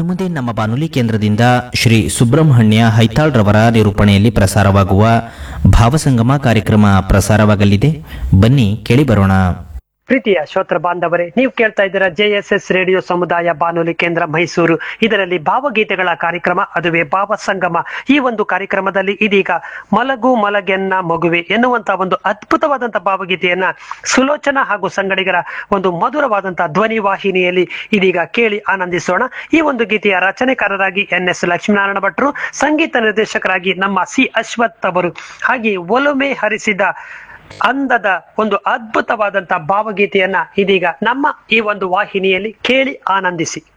ಇನ್ನು ಮುಂದೆ ನಮ್ಮ ಬಾನುಲಿ ಕೇಂದ್ರದಿಂದ ಶ್ರೀ ಸುಬ್ರಹ್ಮಣ್ಯ ಹೈತಾಳ್ರವರ ನಿರೂಪಣೆಯಲ್ಲಿ ಪ್ರಸಾರವಾಗುವ ಭಾವಸಂಗಮ ಕಾರ್ಯಕ್ರಮ ಪ್ರಸಾರವಾಗಲಿದೆ ಬನ್ನಿ ಕೇಳಿ ಬರೋಣ ಪ್ರೀತಿಯ ಶ್ರೋತ್ರ ಬಾಂಧವರೇ ನೀವು ಕೇಳ್ತಾ ಇದ್ದೀರಾ ಜೆಎಸ್ಎಸ್ ರೇಡಿಯೋ ಸಮುದಾಯ ಬಾನುಲಿ ಕೇಂದ್ರ ಮೈಸೂರು ಇದರಲ್ಲಿ ಭಾವಗೀತೆಗಳ ಕಾರ್ಯಕ್ರಮ ಅದುವೇ ಭಾವ ಸಂಗಮ ಈ ಒಂದು ಕಾರ್ಯಕ್ರಮದಲ್ಲಿ ಇದೀಗ ಮಲಗು ಮಲಗೆನ್ನ ಮಗುವೆ ಎನ್ನುವಂತ ಒಂದು ಅದ್ಭುತವಾದಂತಹ ಭಾವಗೀತೆಯನ್ನ ಸುಲೋಚನಾ ಹಾಗೂ ಸಂಗಡಿಗರ ಒಂದು ಮಧುರವಾದಂತಹ ಧ್ವನಿ ವಾಹಿನಿಯಲ್ಲಿ ಇದೀಗ ಕೇಳಿ ಆನಂದಿಸೋಣ ಈ ಒಂದು ಗೀತೆಯ ರಚನೆಕಾರರಾಗಿ ಎನ್ ಎಸ್ ಲಕ್ಷ್ಮೀನಾರಾಯಣ ಭಟ್ರು ಸಂಗೀತ ನಿರ್ದೇಶಕರಾಗಿ ನಮ್ಮ ಸಿ ಅಶ್ವಥ್ ಅವರು ಹಾಗೆ ಒಲುಮೆ ಹರಿಸಿದ ಅಂದದ ಒಂದು ಅದ್ಭುತವಾದಂತಹ ಭಾವಗೀತೆಯನ್ನ ಇದೀಗ ನಮ್ಮ ಈ ಒಂದು ವಾಹಿನಿಯಲ್ಲಿ ಕೇಳಿ ಆನಂದಿಸಿ